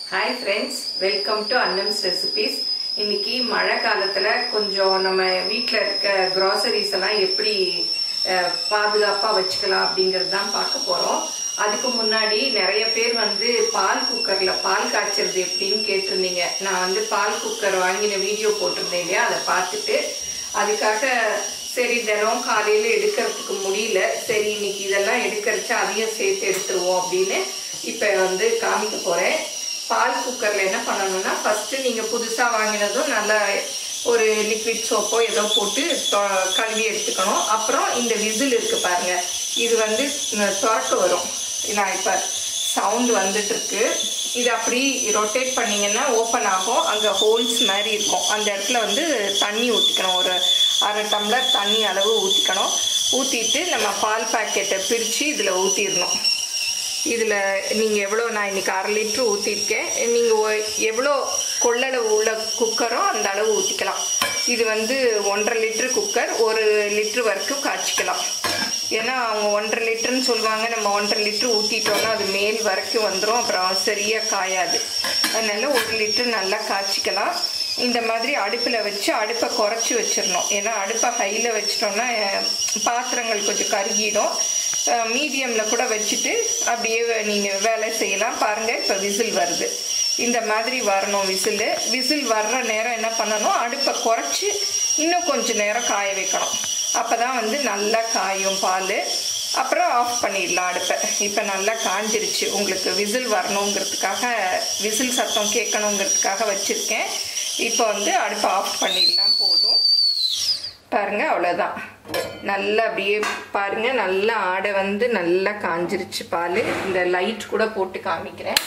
hi friends welcome to Annam's recipes இன்னைக்கு மழை காலத்துல கொஞ்சம் நம்ம வீட்டில் இருக்க க்ராசரிஸ் எல்லாம் எப்படி அஹ், பாதுகாப்பா வச்சுக்கலாம் அப்படிங்கிறது தான் பார்க்க போறோம் அதுக்கு முன்னாடி நிறைய பேர் வந்து பால் குக்கர்ல பால் காய்ச்சறது எப்படின்னு கேட்டிருந்தீங்க நான் வந்து பால் குக்கர் வாங்கின வீடியோ போட்டிருந்தேன் இல்லையா அதை பார்த்துட்டு அதுக்காக சரி தினம் காலையில எடுக்கிறதுக்கு முடியல சரி இன்னைக்கு இதெல்லாம் எடுக்கிறச்சு அதையும் சேர்த்து எடுத்துருவோம் அப்படின்னு இப்போ வந்து காமிக்க போறேன் பால் குக்கரில் என்ன பண்ணணும்னா ஃபஸ்ட்டு நீங்கள் புதுசாக வாங்கினதும் நல்லா ஒரு லிக்விட் சோப்போ ஏதோ போட்டு தொ- கழுவி எடுத்துக்கணும் அப்புறம் இந்த விசில் இருக்கு பாருங்க இது வந்து ந- திறக்க வரும் நான் இப்போ சவுண்ட் வந்துட்டு இருக்கு இது அப்படி ரொட்டேட் பண்ணீங்கன்னா ஓப்பன் ஆகும் அங்கே ஹோல்ஸ் மாதிரி இருக்கும் அந்த இடத்துல வந்து தண்ணி ஊற்றிக்கணும் ஒரு அரை டம்ளர் தண்ணி அளவு ஊற்றிக்கணும் ஊற்றிட்டு நம்ம பால் பாக்கெட்டை பிரித்து இதில் ஊற்றிடணும் இதில் நீங்கள் எவ்வளோ நான் இன்னைக்கு அரை லிட்ரு ஊற்றிருக்கேன் நீங்கள் எவ்வளோ கொள்ளளவு உள்ள குக்கரோ அந்த அளவு ஊற்றிக்கலாம் இது வந்து ஒன்றரை லிட்ரு குக்கர் ஒரு லிட்ரு வரைக்கும் காய்ச்சிக்கலாம் ஏன்னா அவங்க ஒன்றரை லிட்டருன்னு சொல்லுவாங்க நம்ம ஒன்றரை லிட்ரு ஊற்றிட்டோம்னா அது மேல் வரைக்கும் வந்துடும் அப்புறம் சரியாக காயாது அதனால ஒரு லிட்ரு நல்லா காய்ச்சிக்கலாம் இந்த மாதிரி அடுப்பில் வச்சு அடுப்பை குறைச்சி வச்சிடணும் ஏன்னா அடுப்பை ஹையில் வச்சிட்டோம்னா அஹ், பாத்திரங்கள் கொஞ்சம் கருகிடும் மீடியமில் கூட வச்சுட்டு அப்படியே நீங்கள் வேலை செய்யலாம் பாருங்கள் இப்போ விசில் வருது இந்த மாதிரி வரணும் விசில் விசில் வர்ற நேரம் என்ன பண்ணணும் அடுப்பை குறைச்சி இன்னும் கொஞ்சம் நேரம் காய வைக்கணும் அப்போ தான் வந்து நல்லா காயும் பால் அப்புறம் ஆஃப் பண்ணிடலாம் அடுப்பை இப்போ நல்லா காஞ்சிருச்சு உங்களுக்கு விசில் வரணுங்கிறதுக்காக விசில் சத்தம் கேட்கணுங்கிறதுக்காக வச்சுருக்கேன் இப்போ வந்து அடுப்பை ஆஃப் பண்ணிடலாம் போதும் பாருங்க அவ்வளோதான் நல்லா அப்படியே பாருங்க நல்லா ஆடை வந்து நல்லா காஞ்சிருச்சு பால் இந்த லைட் கூட போட்டு காமிக்கிறேன்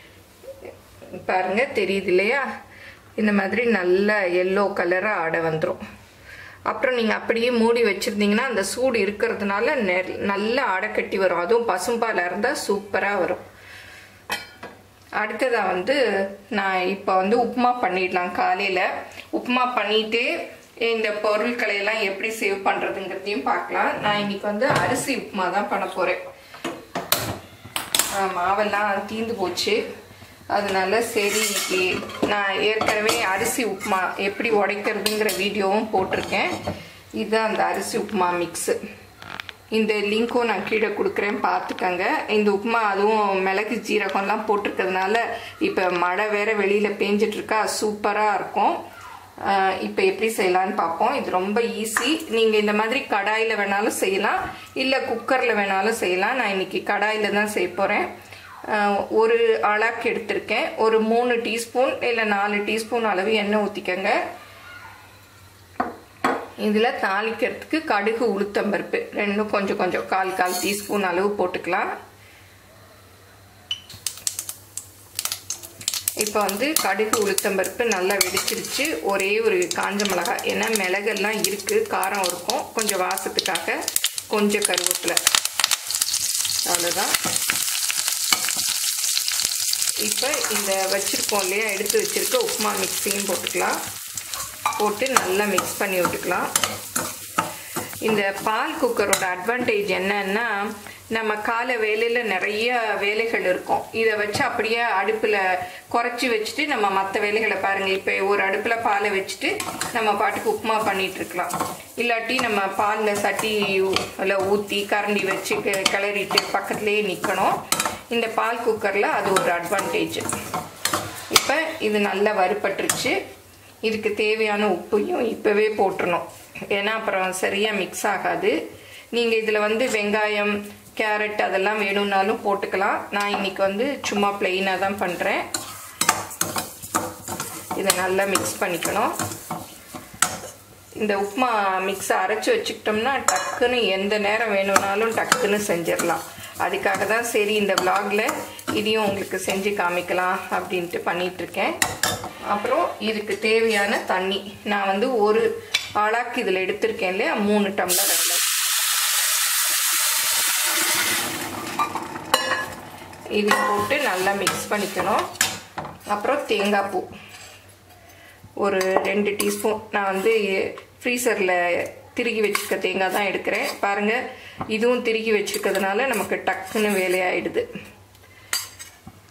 பாருங்க தெரியுது இல்லையா இந்த மாதிரி நல்ல எல்லோ கலராக ஆடை வந்துடும் அப்புறம் நீங்கள் அப்படியே மூடி வச்சுருந்தீங்கன்னா அந்த சூடு இருக்கிறதுனால நெ- நல்ல ஆடை கட்டி வரும் அதுவும் பசும்பாலாக இருந்தால் சூப்பராக வரும் அடுத்ததாக வந்து நான் இப்போ வந்து உப்புமா பண்ணிடலாம் காலையில் உப்புமா பண்ணிட்டு இந்த பொருட்களை எல்லாம் எப்படி சேவ் பண்ணுறதுங்கிறதையும் பார்க்கலாம் நான் இன்னைக்கு வந்து அரிசி உப்புமா தான் பண்ண போகிறேன் மாவெல்லாம் தீந்து போச்சு அதனால சரி இன்னைக்கு நான் ஏற்கனவே அரிசி உப்புமா எப்படி உடைக்கிறதுங்கிற வீடியோவும் போட்டிருக்கேன் இதுதான் அந்த அரிசி உப்புமா மிக்ஸு இந்த லிங்க்கும் நான் கீழே கொடுக்குறேன் பார்த்துக்கங்க இந்த உப்புமா அதுவும் மிளகு ஜீரகம்லாம் போட்டிருக்கிறதுனால இப்போ மழை வேற வெளியில் பேஞ்சிட்டு இருக்கா சூப்பராக இருக்கும் இப்போ எப்படி செய்யலான்னு பார்ப்போம் இது ரொம்ப ஈஸி நீங்கள் இந்த மாதிரி கடாயில் வேணாலும் செய்யலாம் இல்லை குக்கரில் வேணாலும் செய்யலாம் நான் இன்னைக்கு கடாயில் தான் செய்ய போகிறேன் ஒரு அளாக்கு எடுத்திருக்கேன் ஒரு மூணு டீஸ்பூன் இல்லை நாலு டீஸ்பூன் அளவு எண்ணெய் ஊற்றிக்கங்க இதில் தாளிக்கிறதுக்கு கடுகு உளுத்தம்பருப்பு ரெண்டும் கொஞ்சம் கொஞ்சம் கால் கால் டீஸ்பூன் அளவு போட்டுக்கலாம் இப்போ வந்து கடுகு உளுத்தம்பருப்பு நல்லா வெடிச்சிருச்சு ஒரே ஒரு காஞ்ச மிளகாய் ஏன்னா மிளகெல்லாம் இருக்குது காரம் இருக்கும் கொஞ்சம் வாசத்துக்காக கொஞ்சம் கருவேப்பிலை அவ்வளோதான் இப்போ இந்த வச்சுருக்கோம் இல்லையா எடுத்து வச்சுருக்க உப்புமா மிக்ஸியும் போட்டுக்கலாம் போட்டு நல்லா மிக்ஸ் பண்ணி விட்டுக்கலாம் இந்த பால் குக்கரோட அட்வான்டேஜ் என்னன்னா நம்ம காலை வேலையில் நிறைய வேலைகள் இருக்கும் இதை வச்சு அப்படியே அடுப்பில் குறைச்சி வச்சுட்டு நம்ம மற்ற வேலைகளை பாருங்கள் இப்போ ஒரு அடுப்பில் பாலை வச்சுட்டு நம்ம பாட்டுக்கு உப்புமா பண்ணிட்டு இருக்கலாம் இல்லாட்டி நம்ம பாலில் சட்டி இல்லை ஊற்றி கரண்டி வச்சு கி- கிளறிட்டு பக்கத்துலேயே நிற்கணும் இந்த பால் குக்கரில் அது ஒரு அட்வான்டேஜ் இப்போ இது நல்லா வறுபட்டுருச்சு இதுக்கு தேவையான உப்பையும் இப்போவே போட்டுறணும் ஏன்னா அப்புறம் சரியாக மிக்ஸ் ஆகாது நீங்கள் இதில் வந்து வெங்காயம் கேரட் அதெல்லாம் வேணும்னாலும் போட்டுக்கலாம் நான் இன்னைக்கு வந்து சும்மா பிளெயினாக தான் பண்ணுறேன் இதை நல்லா மிக்ஸ் பண்ணிக்கணும் இந்த உப்புமா மிக்ஸை அரைச்சி வச்சுக்கிட்டோம்னா டக்குன்னு எந்த நேரம் வேணும்னாலும் டக்குன்னு செஞ்சிடலாம் அதுக்காக தான் சரி இந்த vlogல இதையும் உங்களுக்கு செஞ்சு காமிக்கலாம் அப்படின்ட்டு பண்ணிட்டு இருக்கேன் அப்புறம் இதுக்கு தேவையான தண்ணி நான் வந்து ஒரு ஆளாக்கு இதில் எடுத்திருக்கேன் இல்லையா மூணு டம்ளர் அதில் இது போட்டு நல்லா மிக்ஸ் பண்ணிக்கணும் அப்புறம் தேங்காய் பூ ஒரு ரெண்டு டீஸ்பூன் நான் வந்து ஃப்ரீசரில் திருகி வச்சுருக்க தேங்காய் தான் எடுக்கிறேன் பாருங்கள் இதுவும் திருகி வச்சுருக்கிறதுனால நமக்கு டக்குன்னு வேலையாயிடுது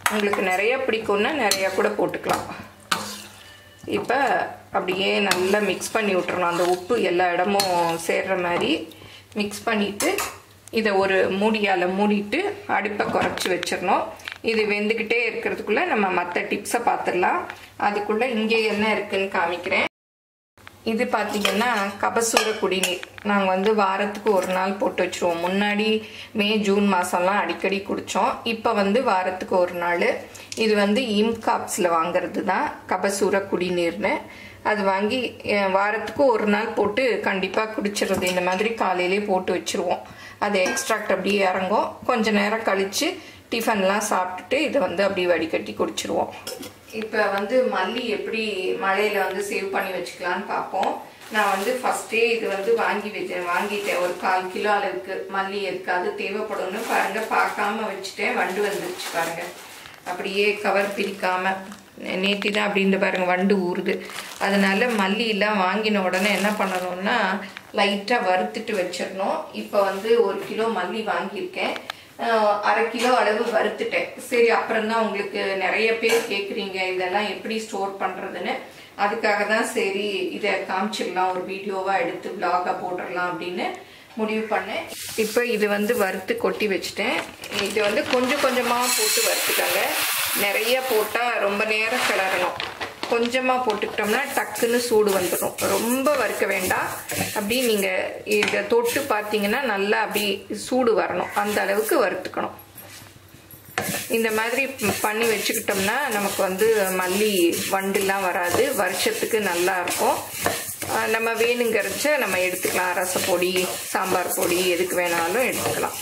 உங்களுக்கு நிறைய பிடிக்கும்னா நிறையா கூட போட்டுக்கலாம் இப்போ அப்படியே நல்லா மிக்ஸ் பண்ணி விட்டுறணும் அந்த உப்பு எல்லா இடமும் சேர்ற மாதிரி மிக்ஸ் பண்ணிவிட்டு இதை ஒரு மூடியால் மூடிட்டு அடுப்பை குறைச்சி வச்சிடணும் இது வெந்துக்கிட்டே இருக்கிறதுக்குள்ளே நம்ம மற்ற டிப்ஸை பார்த்துடலாம் அதுக்குள்ளே இங்கே என்ன இருக்குன்னு காமிக்கிறேன் இது பார்த்தீங்கன்னா கபசூர குடிநீர் நாங்கள் வந்து வாரத்துக்கு ஒரு நாள் போட்டு வச்சுருவோம் முன்னாடி மே ஜூன் மாதம்லாம் அடிக்கடி குடித்தோம் இப்போ வந்து வாரத்துக்கு ஒரு நாள் இது வந்து இம்காப்ஸில் வாங்குறது தான் கபசூர குடிநீர்னு அது வாங்கி வாரத்துக்கு ஒரு நாள் போட்டு கண்டிப்பாக குடிச்சிடுறது இந்த மாதிரி காலையிலே போட்டு வச்சுருவோம் அது எக்ஸ்ட்ராக்ட் அப்படியே இறங்கும் கொஞ்ச நேரம் கழித்து டிஃபன்லாம் சாப்பிட்டுட்டு இதை வந்து அப்படியே வடிகட்டி குடிச்சிருவோம் இப்போ வந்து மல்லி எப்படி மழையில் வந்து சேவ் பண்ணி வச்சுக்கலான்னு பார்ப்போம் நான் வந்து ஃபஸ்ட்டே இது வந்து வாங்கி வச்சேன் வாங்கிட்டேன் ஒரு கால் கிலோ அளவுக்கு மல்லி இருக்காது தேவைப்படும்னு பாருங்க பார்க்காம வச்சுட்டேன் வண்டு வந்துருச்சு பாருங்க அப்படியே கவர் பிரிக்காம நேத்தி தான் அப்படின்னு பாருங்க வண்டு ஊறுது அதனால மல்லியெல்லாம் வாங்கின உடனே என்ன பண்ணணும்னா லைட்டாக வறுத்துட்டு வச்சிடணும் இப்போ வந்து ஒரு கிலோ மல்லி வாங்கியிருக்கேன் அரை கிலோ அளவு வறுத்துட்டேன் சரி அப்புறம் தான் உங்களுக்கு நிறைய பேர் கேட்குறீங்க இதெல்லாம் எப்படி ஸ்டோர் பண்ணுறதுன்னு அதுக்காக தான் சரி இதை காமிச்சிடலாம் ஒரு வீடியோவாக எடுத்து பிளாகாக போட்டுடலாம் அப்படின்னு முடிவு பண்ணேன் இப்போ இது வந்து வறுத்து கொட்டி வச்சுட்டேன் இது வந்து கொஞ்சம் கொஞ்சமாக போட்டு வறுத்துக்கோங்க நிறைய போட்டால் ரொம்ப நேரம் கிளறணும் கொஞ்சமாக போட்டுக்கிட்டோம்னா டக்குன்னு சூடு வந்துடும் ரொம்ப வறுக்க வேண்டாம் அப்படி நீங்கள் இதை தொட்டு பார்த்தீங்கன்னா நல்லா அப்படி சூடு வரணும் அந்த அளவுக்கு வறுத்துக்கணும் இந்த மாதிரி பண்ணி வச்சுக்கிட்டோம்னா நமக்கு வந்து மல்லி வண்டுலாம் வராது வருஷத்துக்கு நல்லா இருக்கும் நம்ம வேணுங்கிறச்ச நம்ம எடுத்துக்கலாம் ரசப்பொடி சாம்பார் பொடி எதுக்கு வேணாலும் எடுத்துக்கலாம்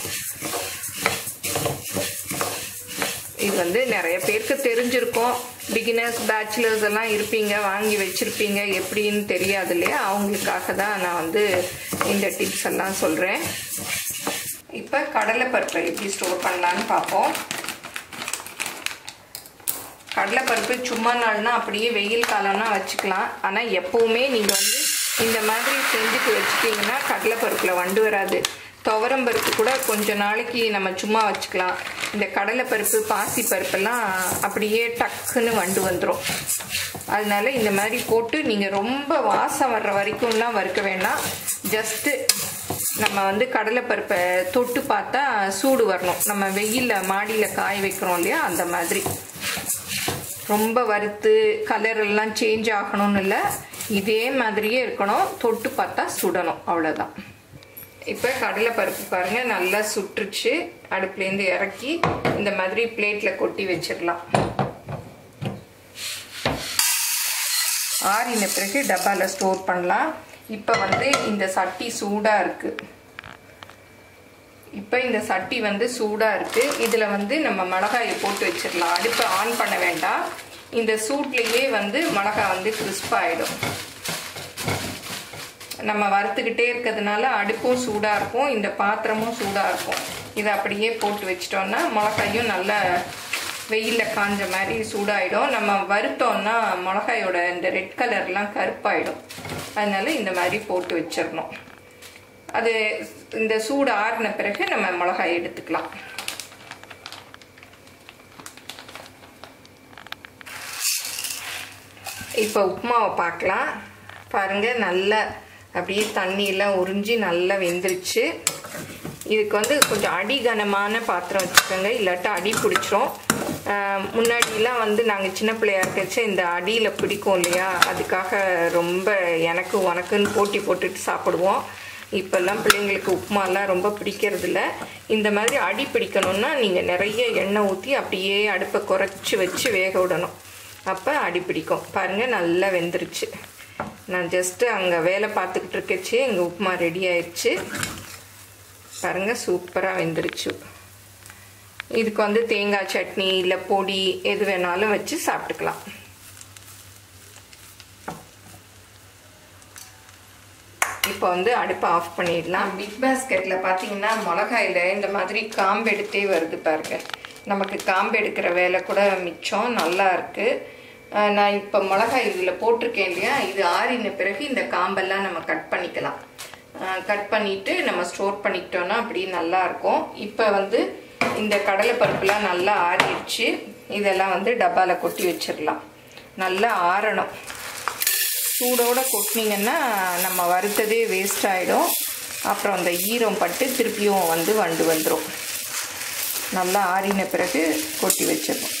இது வந்து நிறைய பேருக்கு தெரிஞ்சிருக்கும் பிகினர்ஸ் பேச்சுலர்ஸ் எல்லாம் இருப்பீங்க வாங்கி வச்சுருப்பீங்க எப்படின்னு தெரியாது இல்லையா அவங்களுக்காக தான் நான் வந்து இந்த டிப்ஸ் எல்லாம் சொல்கிறேன் இப்போ கடலைப்பருப்பை எப்படி ஸ்டோர் பண்ணலான்னு பார்ப்போம் கடலைப்பருப்பு சும்மா நாள்னா அப்படியே வெயில் காலம்னா வச்சுக்கலாம் ஆனால் எப்போவுமே நீங்கள் வந்து இந்த மாதிரி செஞ்சுட்டு வச்சுட்டிங்கன்னா கடலைப்பருப்பில் வண்டு வராது துவரம் பருப்பு கூட கொஞ்ச நாளைக்கு நம்ம சும்மா வச்சுக்கலாம் இந்த கடலைப்பருப்பு பாசி பருப்பெல்லாம் அப்படியே டக்குன்னு வண்டு வந்துடும் அதனால இந்த மாதிரி போட்டு நீங்கள் ரொம்ப வாசம் வர்ற வரைக்கும்லாம் வறுக்க வேண்டாம் ஜஸ்ட்டு நம்ம வந்து கடலைப்பருப்பை தொட்டு பார்த்தா சூடு வரணும் நம்ம வெயிலில் மாடியில் காய வைக்கிறோம் இல்லையா அந்த மாதிரி ரொம்ப வறுத்து கலர் எல்லாம் சேஞ்ச் ஆகணும்னு இல்லை இதே மாதிரியே இருக்கணும் தொட்டு பார்த்தா சுடணும் அவ்வளோதான் இப்போ கடலை பருப்பு பாருங்கள் நல்லா சுட்டுருச்சு அடுப்புலேருந்து இறக்கி இந்த மாதிரி பிளேட்டில் கொட்டி வச்சிடலாம் ஆறின பிறகு டப்பாவில் ஸ்டோர் பண்ணலாம் இப்போ வந்து இந்த சட்டி சூடாக இருக்குது இப்போ இந்த சட்டி வந்து சூடாக இருக்குது இதில் வந்து நம்ம மிளகாயை போட்டு வச்சிடலாம் அடுப்பை ஆன் பண்ண வேண்டாம் இந்த சூட்லேயே வந்து மிளகாய் வந்து கிறிஸ்பாகிடும் நம்ம வறுத்துக்கிட்டே இருக்கிறதுனால அடுப்பும் சூடாக இருக்கும் இந்த பாத்திரமும் சூடாக இருக்கும் இதை அப்படியே போட்டு வச்சிட்டோம்னா மிளகாயும் நல்லா வெயிலில் காஞ்ச மாதிரி சூடாயிடும் நம்ம வறுத்தோம்னா மிளகாயோட இந்த ரெட் கலர்லாம் கருப்பாயிடும் அதனால இந்த மாதிரி போட்டு வச்சிடணும் அது இந்த சூடு ஆறின பிறகு நம்ம மிளகாய் எடுத்துக்கலாம் இப்போ உப்புமாவை பார்க்கலாம் பாருங்கள் நல்லா அப்படியே தண்ணியெல்லாம் உறிஞ்சி நல்லா வெந்துருச்சு இதுக்கு வந்து கொஞ்சம் அடிகனமான பாத்திரம் வச்சுக்கோங்க இல்லாட்டா அடி பிடிச்சிரும் முன்னாடிலாம் வந்து நாங்கள் சின்ன பிள்ளையா இருக்கச்சு இந்த அடியில் பிடிக்கும் இல்லையா அதுக்காக ரொம்ப எனக்கு உனக்குன்னு போட்டி போட்டுட்டு சாப்பிடுவோம் இப்போல்லாம் பிள்ளைங்களுக்கு உப்புமாலாம் ரொம்ப பிடிக்கிறதில்ல இந்த மாதிரி அடி பிடிக்கணும்னா நீங்கள் நிறைய எண்ணெய் ஊற்றி அப்படியே அடுப்பை குறைச்சி வச்சு வேக விடணும் அப்போ அடி பிடிக்கும் பாருங்கள் நல்லா வெந்துருச்சு நான் ஜஸ்ட்டு அங்கே வேலை பார்த்துக்கிட்டு இருக்கச்சு எங்கள் உப்புமா ரெடி ஆயிடுச்சு பாருங்கள் சூப்பராக வெந்துருச்சு இதுக்கு வந்து தேங்காய் சட்னி இல்லை பொடி எது வேணாலும் வச்சு சாப்பிட்டுக்கலாம் இப்போ வந்து அடுப்பை ஆஃப் பண்ணிடலாம் பிக் பாஸ்கெட்டில் பார்த்தீங்கன்னா மிளகாயில் இந்த மாதிரி காம்பு எடுத்தே வருது பாருங்க நமக்கு காம்பு எடுக்கிற வேலை கூட மிச்சம் நல்லா இருக்குது நான் இப்போ மிளகாய் இதில் போட்டிருக்கேன் இல்லையா இது ஆறின பிறகு இந்த காம்பெல்லாம் நம்ம கட் பண்ணிக்கலாம் கட் பண்ணிவிட்டு நம்ம ஸ்டோர் பண்ணிக்கிட்டோன்னா அப்படி நல்லாயிருக்கும் இப்போ வந்து இந்த கடலை பருப்புலாம் நல்லா ஆறிடுச்சு இதெல்லாம் வந்து டப்பாவில் கொட்டி வச்சிடலாம் நல்லா ஆறணும் சூடோடு கொட்டினீங்கன்னா நம்ம வறுத்ததே வேஸ்ட் ஆகிடும் அப்புறம் அந்த ஈரம் பட்டு திருப்பியும் வந்து வண்டு வந்துடும் நல்லா ஆறின பிறகு கொட்டி வச்சிடணும்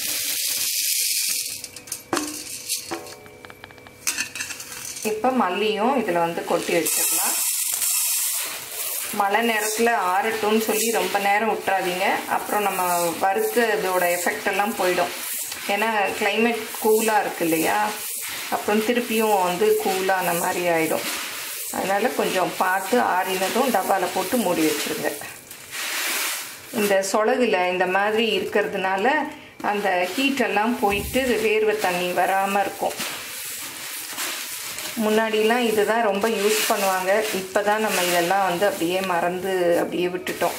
இப்போ மல்லியும் இதில் வந்து கொட்டி வச்சிடலாம் மழை நேரத்தில் ஆறட்டும்னு சொல்லி ரொம்ப நேரம் விட்டுறாதீங்க அப்புறம் நம்ம வறுத்ததோட எஃபெக்ட் எல்லாம் போயிடும் ஏன்னா கிளைமேட் கூலாக இருக்கு இல்லையா அப்புறம் திருப்பியும் வந்து கூலான மாதிரி ஆகிடும் அதனால் கொஞ்சம் பார்த்து ஆறினதும் டப்பாவில் போட்டு மூடி வச்சுருங்க இந்த சொலகுல இந்த மாதிரி இருக்கிறதுனால அந்த ஹீட்டெல்லாம் போயிட்டு வேர்வை தண்ணி வராமல் இருக்கும் முன்னாடிலாம் இதுதான் ரொம்ப யூஸ் பண்ணுவாங்க இப்போ தான் நம்ம இதெல்லாம் வந்து அப்படியே மறந்து அப்படியே விட்டுட்டோம்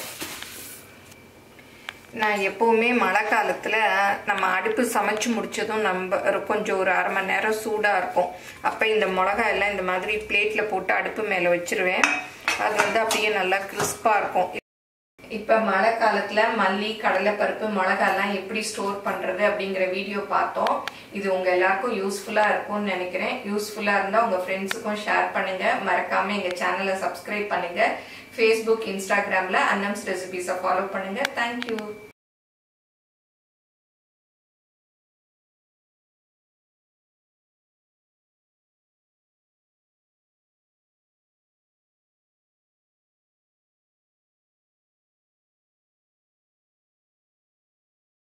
நான் எப்போவுமே மழை காலத்தில் நம்ம அடுப்பு சமைச்சு முடிச்சதும் நம்ம கொஞ்சம் ஒரு அரை மணி நேரம் சூடாக இருக்கும் அப்போ இந்த மிளகாய் எல்லாம் இந்த மாதிரி பிளேட்டில் போட்டு அடுப்பு மேலே வச்சிருவேன் அது வந்து அப்படியே நல்லா கிறிஸ்பாக இருக்கும் இப்போ மழை காலத்தில் மல்லி கடலைப்பருப்பு மிளகாலாம் எப்படி ஸ்டோர் பண்ணுறது அப்படிங்கிற வீடியோ பார்த்தோம் இது உங்கள் எல்லாருக்கும் யூஸ்ஃபுல்லாக இருக்கும்னு நினைக்கிறேன் யூஸ்ஃபுல்லாக இருந்தால் உங்கள் ஃப்ரெண்ட்ஸுக்கும் ஷேர் பண்ணுங்கள் மறக்காமல் எங்கள் சேனலை சப்ஸ்கிரைப் பண்ணுங்கள் ஃபேஸ்புக் இன்ஸ்டாகிராமில் அன்னம்ஸ் ரெசிபிஸை ஃபாலோ பண்ணுங்கள் தேங்க்யூ